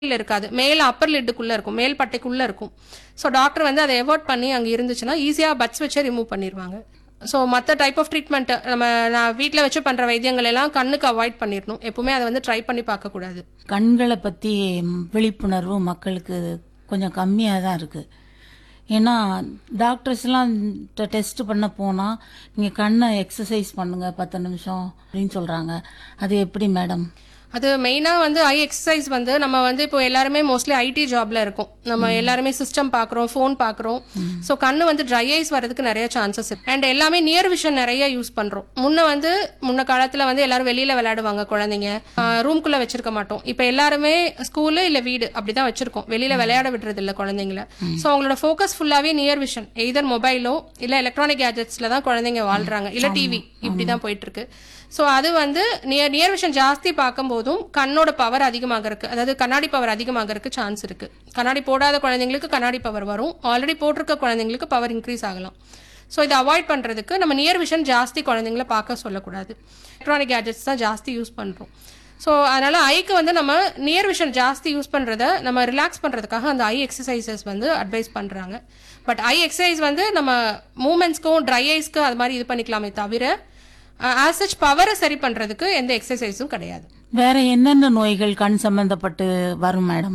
ல இருக்காது மேல் அப்பர் லிட்டுக்குள்ள இருக்கும் மேல் பட்டைக்குள்ள இருக்கும் ஸோ டாக்டர் வந்து அதை எவாய்ட் பண்ணி அங்கே இருந்துச்சுன்னா ஈஸியாக பட்ஸ் வச்சே ரிமூவ் பண்ணிடுவாங்க ஸோ மற்ற டைப் ஆஃப் ட்ரீட்மெண்ட் நம்ம நான் வீட்டில் வச்சு பண்ணுற வைத்தியங்கள் எல்லாம் கண்ணுக்கு அவாய்ட் பண்ணிடணும் எப்பவுமே அதை வந்து ட்ரை பண்ணி பார்க்கக்கூடாது கண்களை பற்றி விழிப்புணர்வு மக்களுக்கு கொஞ்சம் கம்மியாக தான் இருக்குது ஏன்னா டாக்டர்ஸ்லாம் டெஸ்ட் பண்ண போனால் நீங்கள் கண்ணை எக்ஸசைஸ் பண்ணுங்கள் பத்து நிமிஷம் அப்படின்னு சொல்கிறாங்க அது எப்படி மேடம் அது மெயினாக வந்து ஐ எக்ஸசைஸ் வந்து நம்ம வந்து இப்போ எல்லாருமே மோஸ்ட்லி ஐடி ஜாப்ல இருக்கும் நம்ம எல்லாருமே சிஸ்டம் பார்க்குறோம் ஃபோன் பார்க்குறோம் ஸோ கண்ணு வந்து ட்ரை ஐஸ் வரதுக்கு நிறைய சான்சஸ் இருக்கு அண்ட் எல்லாமே நியர் விஷன் நிறைய யூஸ் பண்ணுறோம் முன்ன வந்து முன்ன காலத்தில் வந்து எல்லாரும் வெளியில் விளையாடுவாங்க குழந்தைங்க ரூம்குள்ளே வச்சிருக்க மாட்டோம் இப்போ எல்லாருமே ஸ்கூலு இல்லை வீடு அப்படி தான் வச்சிருக்கோம் வெளியில் விளையாட விடுறது இல்லை குழந்தைங்கள ஸோ அவங்களோட ஃபோக்கஸ் ஃபுல்லாகவே நியர் விஷன் எய்தர் மொபைலோ இல்லை எலக்ட்ரானிக் கேஜெட்ஸில் தான் குழந்தைங்க வாழ்றாங்க இல்லை டிவி இப்படி தான் போயிட்டு இருக்கு ஸோ அது வந்து நியர் நியர் விஷன் ஜாஸ்தி பார்க்கும்போதும் கண்ணோட பவர் அதிகமாக இருக்கு அதாவது கண்ணாடி பவர் அதிகமாக இருக்கு சான்ஸ் இருக்கு கண்ணாடி போடாத குழந்தைங்களுக்கு கண்ணாடி பவர் வரும் ஆல்ரெடி போட்டிருக்க குழந்தைங்களுக்கு பவர் இன்க்ரீஸ் ஆகலாம் ஸோ இதை அவாய்ட் பண்ணுறதுக்கு நம்ம நியர் விஷன் ஜாஸ்தி குழந்தைங்கள பார்க்க சொல்லக்கூடாது எலக்ட்ரானிக் கேஜெட்ஸ் தான் ஜாஸ்தி யூஸ் பண்ணுறோம் ஸோ அதனால ஐக்கு வந்து நம்ம நியர் விஷன் ஜாஸ்தி யூஸ் பண்ணுறத நம்ம ரிலாக்ஸ் பண்ணுறதுக்காக அந்த ஐ எக்ஸசைசஸ் வந்து அட்வைஸ் பண்ணுறாங்க பட் ஐ எக்ஸசைஸ் வந்து நம்ம மூமெண்ட்ஸ்க்கும் ட்ரை ஐஸ்க்கு அது மாதிரி இது பண்ணிக்கலாமே தவிர ஆஸ் சச் பவரை சரி பண்ணுறதுக்கு எந்த எக்ஸசைஸும் கிடையாது வேற என்னென்ன நோய்கள் கண் சம்பந்தப்பட்டு வரும் மேடம்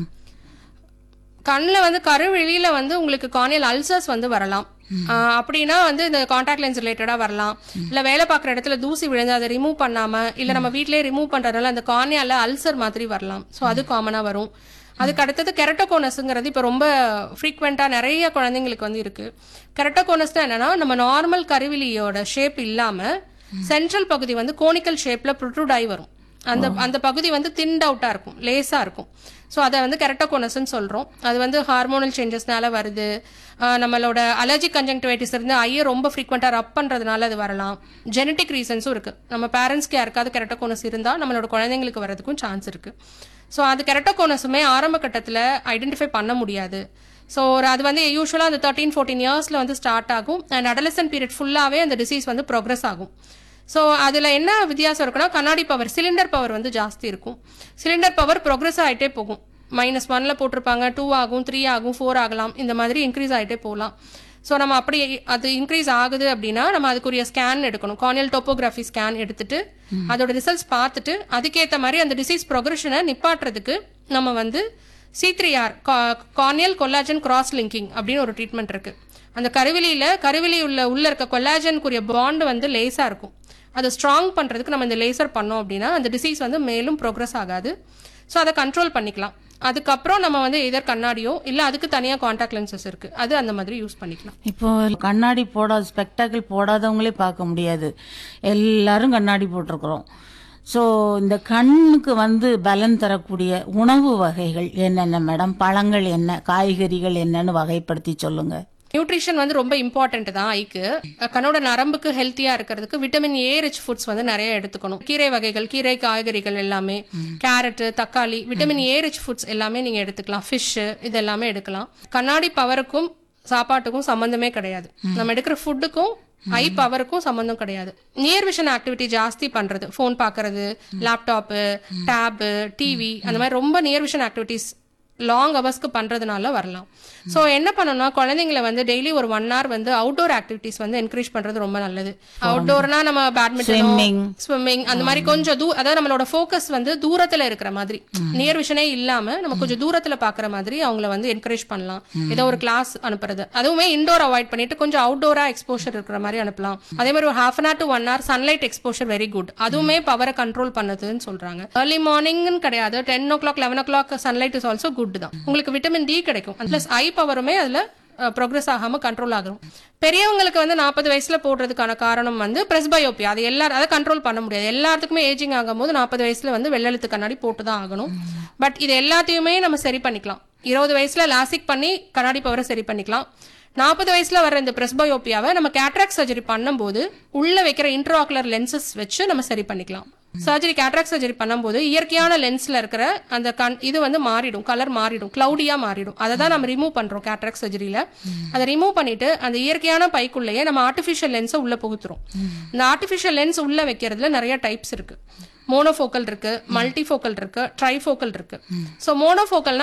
கண்ணில் வந்து கருவெளியில வந்து உங்களுக்கு கார்னியல் அல்சர்ஸ் வந்து வரலாம் ஆஹ் அப்படின்னா வந்து இந்த காண்டாக்ட் லென்ஸ் ரிலேட்டடாக வரலாம் இல்லை வேலை பார்க்குற இடத்துல தூசி விழுந்து அதை ரிமூவ் பண்ணாமல் இல்லை நம்ம வீட்டிலேயே ரிமூவ் பண்ணுறதுனால அந்த கார்னியால அல்சர் மாதிரி வரலாம் ஸோ அது காமனாக வரும் அதுக்கு அடுத்தது கெரட்டோகோனஸுங்கிறது இப்போ ரொம்ப ஃப்ரீக்வெண்ட்டாக நிறைய குழந்தைங்களுக்கு வந்து இருக்குது கெரட்டோகோனஸ்னா என்னன்னா நம்ம நார்மல் கருவிலியோட ஷேப் இல்லாமல் சென்ட்ரல் பகுதி வந்து கோனிக்கல் ஷேப்பில் ப்ரொட்ரூட் ஆகி வரும் அந்த அந்த பகுதி வந்து தின்ட் அவுட்டாக இருக்கும் லேசாக இருக்கும் ஸோ அதை வந்து கெரட்டோகோனஸ்ன்னு சொல்கிறோம் அது வந்து ஹார்மோனல் சேஞ்சஸ்னால வருது ஆஹ் நம்மளோட அலர்ஜிக் கன்ஜங்டிவைட்டிஸ் இருந்து ஐயை ரொம்ப ஃப்ரீக்வெண்ட்டாக ரப் பண்ணுறதுனால அது வரலாம் ஜெனட்டிக் ரீசன்ஸும் இருக்குது நம்ம பேரண்ட்ஸ்க்கு யாருக்காவது கெரட்டோகோனஸ் இருந்தால் நம்மளோட குழந்தைங்களுக்கு வரதுக்கும் சான்ஸ் இருக்குது ஸோ அது கெரட்டோகோனஸுமே ஆரம்ப கட்டத்தில் ஐடென்டிஃபை பண்ண முடியாது ஸோ ஒரு அது வந்து யூஸ்வலாக அந்த தேர்ட்டீன் ஃபோர்டீன் இயர்ஸில் வந்து ஸ்டார்ட் ஆகும் அண்ட் அடலசன் பீரியட் ஃபுல்லாகவே அந்த டிசீஸ் வந்து ப்ரோக்ரஸ் ஆகும் ஸோ அதில் என்ன வித்தியாசம் இருக்குன்னா கண்ணாடி பவர் சிலிண்டர் பவர் வந்து ஜாஸ்தி இருக்கும் சிலிண்டர் பவர் ப்ரோக்ரஸ் ஆகிட்டே போகும் மைனஸ் ஒன்ல போட்டிருப்பாங்க டூ ஆகும் த்ரீ ஆகும் ஃபோர் ஆகலாம் இந்த மாதிரி இன்க்ரீஸ் ஆகிட்டே போகலாம் ஸோ நம்ம அப்படி அது இன்க்ரீஸ் ஆகுது அப்படின்னா நம்ம அதுக்குரிய ஸ்கேன் எடுக்கணும் கார்னியல் டோப்போகிராஃபி ஸ்கேன் எடுத்துட்டு அதோட ரிசல்ட்ஸ் பார்த்துட்டு அதுக்கேற்ற மாதிரி அந்த டிசீஸ் ப்ரொக்ரெஷனை நிப்பாட்டுறதுக்கு நம்ம வந்து C three R corneal collagen cross linking அப்படின்னு ஒரு ட்ரீட்மெண்ட் இருக்கு அந்த கருவிலியில கருவிலி உள்ள உள்ள இருக்க கொல்லாஜனுக்குரிய பாண்ட் வந்து லேசா இருக்கும் அதை ஸ்ட்ராங் பண்றதுக்கு நம்ம இந்த லேசர் பண்ணோம் அப்படின்னா அந்த டிசீஸ் வந்து மேலும் ப்ரோக்ரஸ் ஆகாது ஸோ அதை கண்ட்ரோல் பண்ணிக்கலாம் அதுக்கப்புறம் நம்ம வந்து எதர் கண்ணாடியோ இல்லை அதுக்கு தனியாக காண்டாக்ட் லென்சஸ் இருக்கு அது அந்த மாதிரி யூஸ் பண்ணிக்கலாம் இப்போ கண்ணாடி போடாத ஸ்பெக்டாக்கிள் போடாதவங்களே பார்க்க முடியாது எல்லாரும் கண்ணாடி போட்டிருக்கிறோம் ஸோ இந்த கண்ணுக்கு வந்து பலன் தரக்கூடிய உணவு வகைகள் என்னென்ன மேடம் பழங்கள் என்ன காய்கறிகள் என்னன்னு வகைப்படுத்தி சொல்லுங்க நியூட்ரிஷன் வந்து ரொம்ப இம்பார்ட்டன்ட் தான் ஐக்கு கண்ணோட நரம்புக்கு ஹெல்த்தியா இருக்கிறதுக்கு விட்டமின் ஏ ரிச் ஃபுட்ஸ் வந்து நிறைய எடுத்துக்கணும் கீரை வகைகள் கீரை காய்கறிகள் எல்லாமே கேரட் தக்காளி விட்டமின் ஏ ரிச் ஃபுட்ஸ் எல்லாமே நீங்க எடுத்துக்கலாம் ஃபிஷ் இது எல்லாமே எடுக்கலாம் கண்ணாடி பவருக்கும் சாப்பாட்டுக்கும் சம்பந்தமே கிடையாது நம்ம எடுக்கிற ஃபுட்டுக்கும் ஐ பவருக்கும் சம்பந்தம் கிடையாது நியர் விஷன் ஆக்டிவிட்டி ஜாஸ்தி பண்றது ஃபோன் பார்க்கறது லேப்டாப்பு டேபு டிவி அந்த மாதிரி ரொம்ப நியர் விஷன் ஆக்டிவிட்டிஸ் லாங் ஹவர்ஸ்க்கு பண்றதுனால வரலாம் ஸோ என்ன பண்ணணும்னா குழந்தைங்களை வந்து டெய்லி ஒரு ஒன் ஹவர் வந்து அவுட்டோர் ஆக்டிவிட்டிஸ் வந்து என்கரேஜ் பண்றது ரொம்ப நல்லது அவுட்டோர்னா நம்ம பேட்மிண்டன் Swimming. ஸ்விம்மிங் அந்த மாதிரி கொஞ்சம் தூ அதாவது நம்மளோட ஃபோக்கஸ் வந்து தூரத்துல இருக்கிற மாதிரி நியர் விஷனே இல்லாம நம்ம கொஞ்சம் தூரத்துல பாக்குற மாதிரி அவங்கள வந்து என்கரேஜ் பண்ணலாம் ஏதோ ஒரு கிளாஸ் அனுப்புறது அதுவுமே இண்டோர் அவாய்ட் பண்ணிட்டு கொஞ்சம் அவுட்டோரா எக்ஸ்போஷர் இருக்கிற மாதிரி அனுப்பலாம் அதே மாதிரி ஒரு half an hour to one hour sunlight exposure very good அதுவுமே பவரை கண்ட்ரோல் பண்ணுதுன்னு சொல்றாங்க ஏர்லி மார்னிங்னு கிடையாது ten o'clock eleven o'clock sunlight is also good தான் உங்களுக்கு விட்டமின் டி கிடைக்கும் பிளஸ் ஐ பவருமே அதுல ப்ரோக்ரஸ் ஆகாம கண்ட்ரோல் ஆகும் பெரியவங்களுக்கு வந்து நாற்பது வயசுல போடுறதுக்கான காரணம் வந்து பிரஸ்பயோபியா அது எல்லாரும் அதை கண்ட்ரோல் பண்ண முடியாது எல்லாத்துக்குமே ஏஜிங் ஆகும்போது நாற்பது வயசுல வந்து வெள்ளெழுத்து கண்ணாடி போட்டு தான் ஆகணும் பட் இது எல்லாத்தையுமே நம்ம சரி பண்ணிக்கலாம் இருபது வயசுல லாசிக் பண்ணி கண்ணாடி பவரை சரி பண்ணிக்கலாம் நாற்பது வயசுல வர இந்த பிரஸ்பயோபியாவை நம்ம கேட்ராக்ட் சர்ஜரி பண்ணும்போது உள்ள வைக்கிற இன்ட்ராகுலர் லென்சஸ் வச்சு நம்ம சரி பண்ணிக்கலாம் சர்ஜரி கேட்ராக்ட் சர்ஜரி பண்ணும்போது இயற்கையான லென்ஸ்ல இருக்கிற அந்த கண் இது வந்து மாறிடும் கலர் மாறிடும் கிளவுடியா மாறிடும் அதை தான் நம்ம ரிமூவ் பண்றோம் கேட்ராக்ட் சர்ஜரியில அதை ரிமூவ் பண்ணிட்டு அந்த இயற்கையான பைக்குள்ளேயே நம்ம ஆர்டிஃபிஷியல் லென்ஸை உள்ள புகுத்துறோம் இந்த ஆர்டிஃபிஷியல் லென்ஸ் உள்ள வைக்கிறதுல நிறைய டைப்ஸ் இருக்கு மோனோஃபோக்கல் இருக்கு மல்டிஃபோக்கல் இருக்கு ட்ரைஃபோக்கல் இருக்கு ஸோ மோனோஃபோக்கல்னா